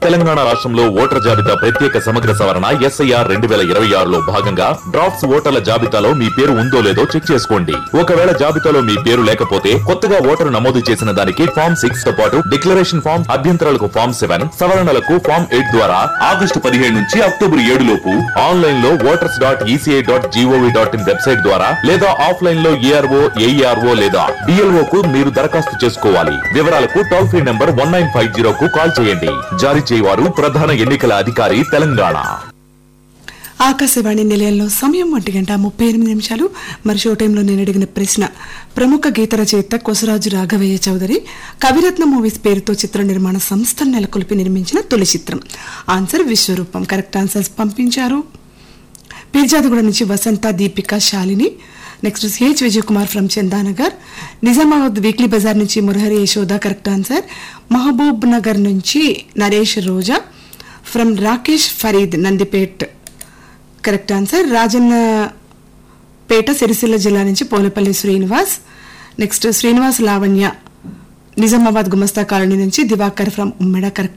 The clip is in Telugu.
తెలంగాణ రాష్ట్రంలో ఓటర్ జాబితా ప్రత్యేక సమగ్ర సవరణ ఎస్ఐఆర్ రెండు వేల ఇరవై ఆరులో భాగంగా డ్రాఫ్ట్స్ ఓటర్ల జాబితాలో మీ పేరు ఉందో లేదో చెక్ చేసుకోండి ఒకవేళ జాబితాలో మీ పేరు లేకపోతే కొత్తగా ఓటరు నమోదు చేసిన దానికి ఫామ్ సిక్స్ తో పాటు డిక్లరేషన్ ఫామ్ అభ్యంతరాలకు ఫామ్ సెవెన్ సవరణలకు ఫామ్ ఎయిట్ ద్వారా ఆగస్టు పదిహేడు నుంచి అక్టోబర్ ఏడు లోపు ఆన్లైన్ లో voters dot ECI dot GOV dot in website ద్వారా లేదా ఆఫ్లైన్ లో ఏఆర్ఓ ఏఈఆర్ఓ లేదా డిఎల్ఓ కు మీరు దరఖాస్తు చేసుకోవాలి వివరాలకు toll free number one nine five zero కు కాల్ చేయండి జారీ చేయవారు ప్రధాన ఎన్నికల అధికారి తెలంగాణ ఆకాశవాణి నిలయంలో సమయం ఒంటి గంట ముప్పై ఎనిమిది నిమిషాలు మరి షో టైంలో నేను అడిగిన ప్రశ్న ప్రముఖ గీత రచయిత కొసరాజు రాఘవయ్య చౌదరి కవిరత్న మూవీస్ పేరుతో చిత్ర నిర్మాణ సంస్థను నెలకొల్పి నిర్మించిన తొలి చిత్రం ఆన్సర్ విశ్వరూపం కరెక్ట్ ఆన్సర్స్ పంపించారు పీర్జాదిగూడ నుంచి Vasantha Deepika Shalini next CH Vijay Kumar from Chandanagar Nizamabad weekly Bazar నుంచి Murahari Yashoda correct answer Mahabubnagar నుంచి Naresh Roja from Rakesh Farid Nandipet correct answer Rajanna Peta Sircilla జిల్లా నుంచి పోలేపల్లి శ్రీనివాస్ నెక్స్ట్ శ్రీనివాస్ లావణ్య నిజామాబాద్ గుమస్తా కాలనీ నుంచి దివాకర్ ఫ్రమ్ ఉమ్మెడ కరెక్ట్